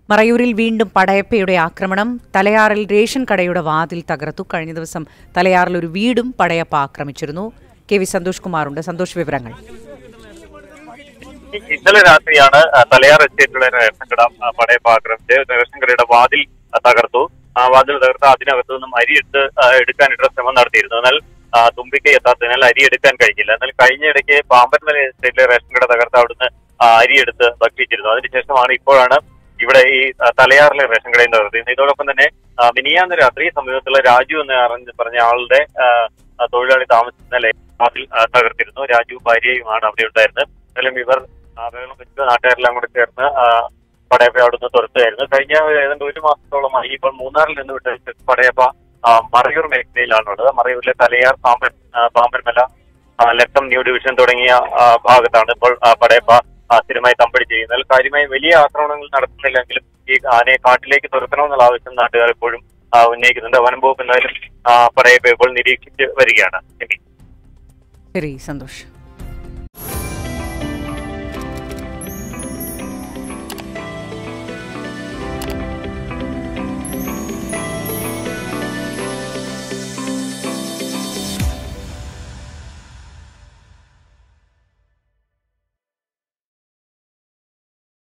മറയൂരിൽ വീണ്ടും പടയപ്പയുടെ ആക്രമണം തലയാറിൽ റേഷൻ കടയുടെ വാതിൽ തകർത്തു കഴിഞ്ഞ ദിവസം തലയാറിൽ ഒരു വീടും പടയപ്പ ആക്രമിച്ചിരുന്നു കെ വി സന്തോഷ് കുമാറുണ്ട് സന്തോഷ് വിവരങ്ങൾ ഇന്നലെ രാത്രിയാണ് ആ, തലയാർ എസ്റ്റേറ്റിലെ റേഷൻ കട ആ, പടയപ്പ ആക്രമിച്ച് റേഷൻ കടയുടെ വാതിൽ ആ, തകർത്തു ആ വാതിൽ തകർത്ത് അതിനകത്തു നിന്നും അരി എടുത്ത് ആ, എടുക്കാനുള്ള ശ്രമം നടത്തിയിരുന്നു എന്നാൽ ആ, തുമ്പിക്കൈ എത്താത്തതിനാൽ അരി എടുക്കാൻ കഴിഞ്ഞില്ല എന്നാൽ കഴിഞ്ഞ ഇടയ്ക്ക് പാമ്പൻമല എസ്റ്റേറ്റിലെ റേഷൻ കട തകർത്ത് അവിടുന്ന് ആ, അരി എടുത്ത് ഭക്ഷിച്ചിരുന്നു അതിനുശേഷമാണ് ഇപ്പോഴാണ് ഇവിടെ ഈ ആ, തലയാറിലെ റേഷൻ കടയിൽ തകർത്തിരുന്നത് ഇതോടൊപ്പം തന്നെ ആ, മിനിയാന്ന് രാത്രി സമീപത്തുള്ള രാജു എന്ന് അറിഞ്ഞ് പറഞ്ഞ ആളുടെ ആ, ആ, തൊഴിലാളി താമസിക്കുന്ന ലേ- വാതിൽ ആ, തകർത്തിരുന്നു രാജു ഭാര്യയുമാണ് അവിടെ ഉണ്ടായിരുന്നത് എന്തായാലും ഇവർ ആ, ബഹളം വെച്ച് നാട്ടുകാരെല്ലാം കൂടെ ചേർന്ന് ആ, പടയപ്പ അവിടുന്ന് തുരത്തുകയായിരുന്നു കഴിഞ്ഞ ഏതാണ്ട് ഒരു മാസത്തോളമായി ഇപ്പോൾ മൂന്നാറിൽ നിന്ന് വിട്ട പടയപ്പ ആ, മറയൂർ മേഖലയിലാണുള്ളത് മറയൂരിലെ തലയാർ പാമ്പൻ ആ, പാമ്പൻമല ആ, ലക്കം ന്യൂ ഡിവിഷൻ തുടങ്ങിയ ആ, ഭാഗത്താണ് ഇപ്പോൾ ആ, പടയപ്പ ആ, സ്ഥിരമായി തമ്പടി ചെയ്യുന്നത് കാര്യമായി വലിയ ആക്രമണങ്ങൾ നടത്തുന്നില്ലെങ്കിലും ഈ ആനയെ കാട്ടിലേക്ക് തുരത്തണമെന്നുള്ള ആവശ്യം നാട്ടുകാർ എപ്പോഴും ആ, ഉന്നയിക്കുന്നുണ്ട് വനം വകുപ്പ് എന്തായാലും ആ, പടയപ്പ ഇപ്പോൾ നിരീക്ഷിച്ച് വരികയാണ് എമി ശരി സന്തോഷ്